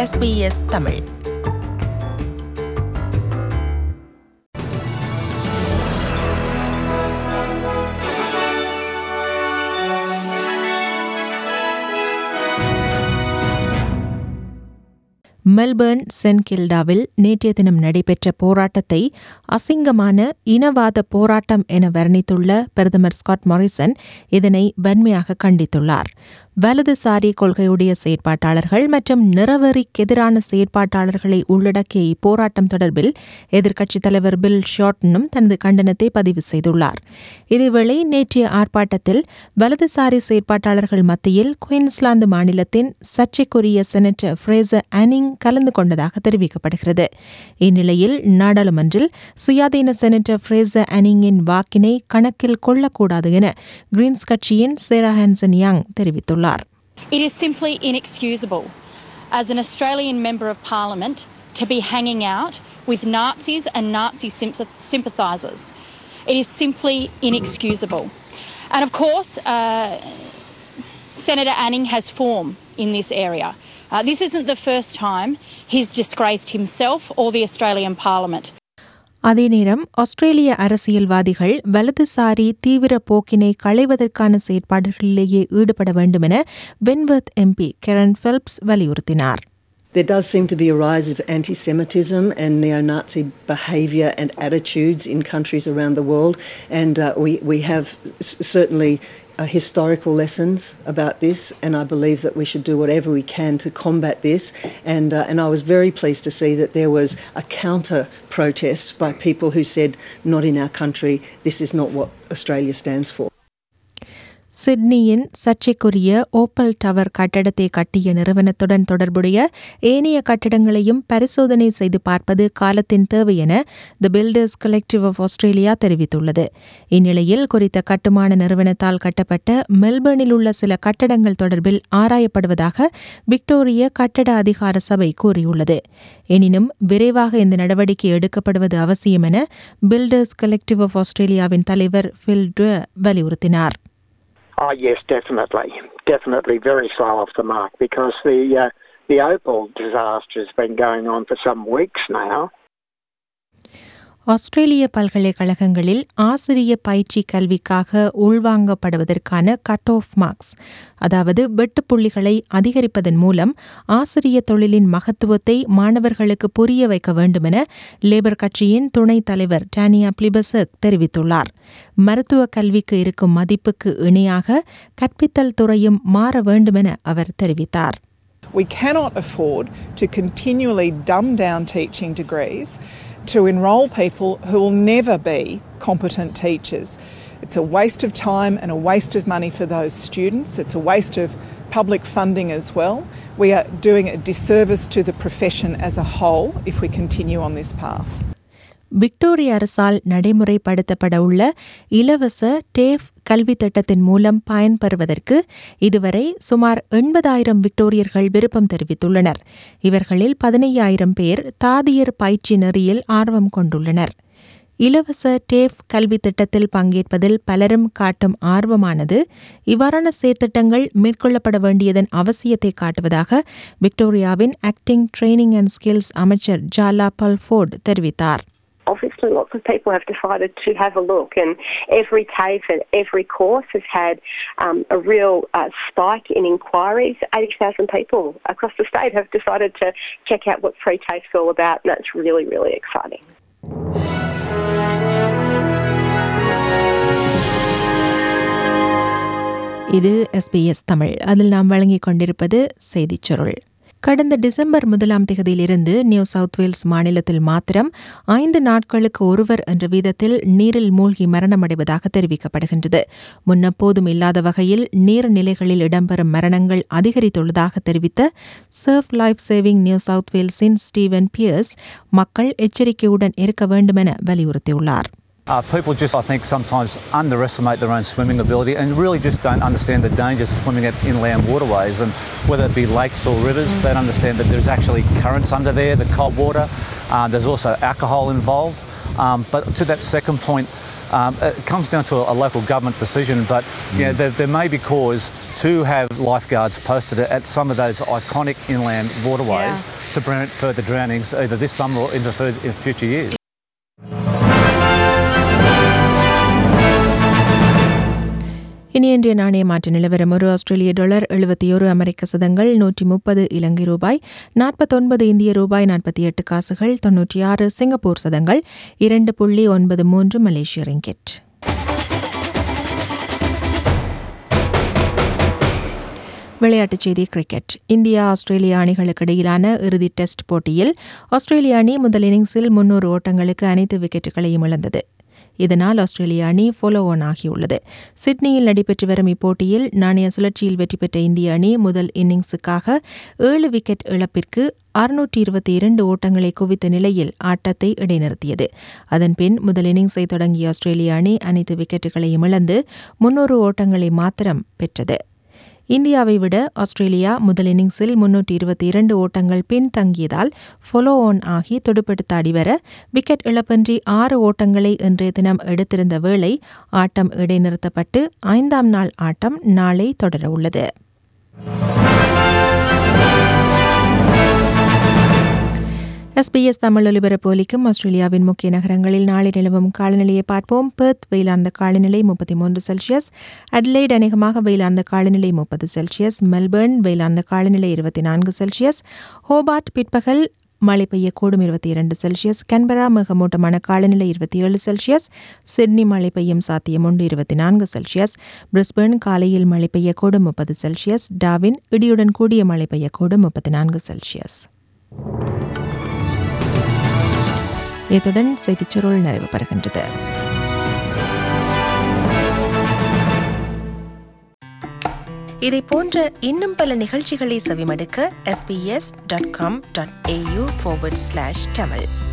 SBS தமிழ் Melbourne Saint கில்டாவில் நேற்றைய தினம் நடைபெற்ற போராட்டத்தை அசிங்கமான இனவாத போராட்டம் என வர்ணித்துள்ள பிரதமர் ஸ்காட் மாரிசன் இதனை வன்மையாக கண்டித்துள்ளார் வலதுசாரி கொள்கையுடைய செயற்பாட்டாளர்கள் மற்றும் நிறவெறிக்கு எதிரான செயற்பாட்டாளர்களை உள்ளடக்கிய இப்போராட்டம் தொடர்பில் எதிர்க்கட்சித் தலைவர் பில் ஷார்ட்டனும் தனது கண்டனத்தை பதிவு செய்துள்ளார் இதேவேளை நேற்றைய ஆர்ப்பாட்டத்தில் வலதுசாரி செயற்பாட்டாளர்கள் மத்தியில் குயின்ஸ்லாந்து மாநிலத்தின் சர்ச்சைக்குரிய செனட்டர் ஃப்ரேசர் அனிங் கலந்து கொண்டதாக தெரிவிக்கப்படுகிறது இந்நிலையில் நாடாளுமன்றில் சுயாதீன செனட்டர் ஃப்ரேசர் அனிங்கின் வாக்கினை கணக்கில் கொள்ளக்கூடாது என கிரீன்ஸ் கட்சியின் சேரா ஹான்சன் யாங் தெரிவித்துள்ளார் It is simply inexcusable as an Australian Member of Parliament to be hanging out with Nazis and Nazi sympath- sympathisers. It is simply inexcusable. And of course, uh, Senator Anning has form in this area. Uh, this isn't the first time he's disgraced himself or the Australian Parliament. அதே நேரம் ஆஸ்திரேலிய அரசியல்வாதிகள் வலதுசாரி தீவிர போக்கினை களைவதற்கான செயற்பாடுகளிலேயே ஈடுபட வேண்டும் என Wentworth MP Kerryn Phelps வலியுறுத்தினார் There does seem to be a rise of anti Semitism and neo Nazi behaviour and attitudes in countries around the world, and uh, we, we have s- certainly uh, historical lessons about this, and I believe that we should do whatever we can to combat this. And, uh, and I was very pleased to see that there was a counter protest by people who said, Not in our country, this is not what Australia stands for. சிட்னியின் சர்ச்சைக்குரிய Opal tower கட்டடத்தை கட்டிய நிறுவனத்துடன் தொடர்புடைய ஏனைய கட்டடங்களையும் பரிசோதனை செய்து பார்ப்பது காலத்தின் தேவை என the Builders Collective of Australia தெரிவித்துள்ளது இந்நிலையில் குறித்த கட்டுமான நிறுவனத்தால் கட்டப்பட்ட மெல்பர்னில் உள்ள சில கட்டடங்கள் தொடர்பில் ஆராயப்படுவதாக விக்டோரிய கட்டட அதிகார சபை கூறியுள்ளது எனினும் விரைவாக இந்த நடவடிக்கை எடுக்கப்படுவது அவசியம் என பில்டர்ஸ் கலெக்டிவ் ஆஃப் ஆஸ்திரேலியாவின் தலைவர் ஃபில் டுவ வலியுறுத்தினார் Oh yes, definitely, definitely very slow off the mark because the uh, the Opal disaster has been going on for some weeks now. ஆஸ்திரேலிய பல்கலைக்கழகங்களில் ஆசிரிய பயிற்சி கல்விக்காக உள்வாங்கப்படுவதற்கான கட் ஆஃப் மார்க்ஸ் அதாவது வெட்டுப்புள்ளிகளை அதிகரிப்பதன் மூலம் ஆசிரிய தொழிலின் மகத்துவத்தை மாணவர்களுக்கு புரிய வைக்க வேண்டுமென லேபர் கட்சியின் துணைத் தலைவர் டானியா பிளிபசக் தெரிவித்துள்ளார் மருத்துவ கல்விக்கு இருக்கும் மதிப்புக்கு இணையாக கற்பித்தல் துறையும் மாற வேண்டுமென அவர் தெரிவித்தார் We cannot afford to continually dumb down teaching degrees to enrol people who will never be competent teachers. It's a waste of time and a waste of money for those students. It's a waste of public funding as well. We are doing a disservice to the profession as a whole if we continue on this path. Victoria அரசால் நடைமுறைப்படுத்தப்பட உள்ள இலவச டேஃப் கல்வி திட்டத்தின் மூலம் பயன்பெறுவதற்கு இதுவரை சுமார் எண்பதாயிரம் விக்டோரியர்கள் விருப்பம் தெரிவித்துள்ளனர் இவர்களில் பதினையாயிரம் பேர் தாதியர் பயிற்சி நெறியில் ஆர்வம் கொண்டுள்ளனர் இலவச டேஃப் கல்வி திட்டத்தில் பங்கேற்பதில் பலரும் காட்டும் ஆர்வமானது இவ்வாறான செயற்திட்டங்கள் மேற்கொள்ளப்பட வேண்டியதன் அவசியத்தை காட்டுவதாக விக்டோரியாவின் ஆக்டிங் ட்ரைனிங் அண்ட் ஸ்கில்ஸ் அமைச்சர் ஜாலா பல்ஃபோர்ட் தெரிவித்தார் obviously lots of people have decided to have a look and every TAFE and every course has had um, a real uh, spike in inquiries. 80,000 people across the state have decided to check out what free TAFE is all about and that's really, really exciting. இது SBS Tamil அதில் நாம் வழங்கிக் கொண்டிருப்பது செய்திச் சுருள் கடந்த December முதலாம் தேதியிலிருந்து நியூ சவுத் வேல்ஸ் மாநிலத்தில் மாத்திரம் ஐந்து நாட்களுக்கு ஒருவர் என்ற வீதத்தில் நீரில் மூழ்கி மரணமடைவதாக தெரிவிக்கப்படுகின்றது முன்னெப்போதும் இல்லாத வகையில் நீர்நிலைகளில் இடம்பெறும் மரணங்கள் அதிகரித்துள்ளதாக தெரிவித்த surf life saving New South வேல்ஸின் ஸ்டீவன் பியர்ஸ் மக்கள் எச்சரிக்கையுடன் இருக்க வேண்டுமென வலியுறுத்தியுள்ளார் Uh, people just, I think, sometimes underestimate their own swimming ability and really just don't understand the dangers of swimming at inland waterways. And whether it be lakes or rivers, they don't understand that there's actually currents under there, the cold water. Uh, there's also alcohol involved. Um, but to that second point, Um, it comes down to a, a local government decision, but you know, there, there may be cause to have lifeguards posted at some of those iconic inland waterways to prevent further drownings either this summer or into further, in future years. இனி இன்றைய நாணய மாற்று நிலவரம் ஒரு ஆஸ்திரேலிய dollar எழுபத்தி ஒரு அமெரிக்க சதங்கள் நூற்றி முப்பது இலங்கை ரூபாய் நாற்பத்தொன்பது இந்திய ரூபாய் நாற்பத்தி எட்டு காசுகள் தொன்னூற்றி ஆறு சிங்கப்பூர் சதங்கள் இரண்டு புள்ளி ஒன்பது மூன்று மலேசிய ரிங்கெட் விளையாட்டுச் செய்தி கிரிக்கெட் இந்தியா ஆஸ்திரேலியா அணிகளுக்கு இடையிலான இறுதி டெஸ்ட் போட்டியில் ஆஸ்திரேலிய அணி முதல் இன்னிங்ஸில் முன்னூறு ஓட்டங்களுக்கு அனைத்து விக்கெட்டுகளையும் இழந்தது இதனால் ஆஸ்திரேலிய அணி ஃபாலோ ஆன் ஆகியுள்ளது சிட்னியில் நடைபெற்று வரும் இப்போட்டியில் நாணய சுழற்சியில் வெற்றி பெற்ற இந்திய அணி முதல் இன்னிங்ஸுக்காக ஏழு விக்கெட் இழப்பிற்கு அறுநூற்றி இருபத்தி இரண்டு ஓட்டங்களை குவித்த நிலையில் ஆட்டத்தை இடைநிறுத்தியது அதன்பின் முதல் இன்னிங்ஸை தொடங்கிய ஆஸ்திரேலிய அணி அனைத்து விக்கெட்டுகளையும் இழந்து முன்னூறு ஓட்டங்களை மாத்திரம் பெற்றது இந்தியாவை விட ஆஸ்திரேலியா முதல் இன்னிங்ஸில் முன்னூற்றி இருபத்தி இரண்டு ஓட்டங்கள் பின்தங்கியதால் ஃபாலோ ஆன் ஆகி துடுப்படுத்த அடிவர விக்கெட் இழப்பின்றி ஆறு ஓட்டங்களை இன்றைய தினம் எடுத்திருந்த வேளை ஆட்டம் இடைநிறுத்தப்பட்டு ஐந்தாம் நாள் ஆட்டம் நாளை தொடரவுள்ளது எஸ்பிஎஸ் தமிழ் ஒலிபரப்பு ஒலிக்கும் ஆஸ்திரேலியாவின் முக்கிய நகரங்களில் நாளை நிலவும் காலநிலையை பார்ப்போம் பெர்த் வெயிலார்ந்த காலநிலை முப்பத்தி மூன்று செல்சியஸ் அட்லைட் அநேகமாக வெயிலார்ந்த காலநிலை முப்பது செல்சியஸ் மெல்பர்ன் வெயிலார்ந்த காலநிலை இருபத்தி நான்கு செல்சியஸ் ஹோபார்ட் பிற்பகல் மழை பெய்யக்கூடும் இருபத்தி இரண்டு செல்சியஸ் கன்பரா மிகமூட்டமான காலநிலை இருபத்தி ஏழு செல்சியஸ் சிட்னி மழை பெய்யும் சாத்தியம் உண்டு இருபத்தி நான்கு செல்சியஸ் பிரிஸ்பர்ன் காலையில் மழை பெய்யக்கூடும் முப்பது செல்சியஸ் டாவின் இடியுடன் கூடிய மழை பெய்யக்கூடும் முப்பத்தி நான்கு செல்சியஸ் இத்துடன் செய்திச் சுருள் நிறைவு பெறுகின்றது இதை போன்ற இன்னும் பல நிகழ்ச்சிகளை செவிமடுக்க sbs.com.au forward slash tamil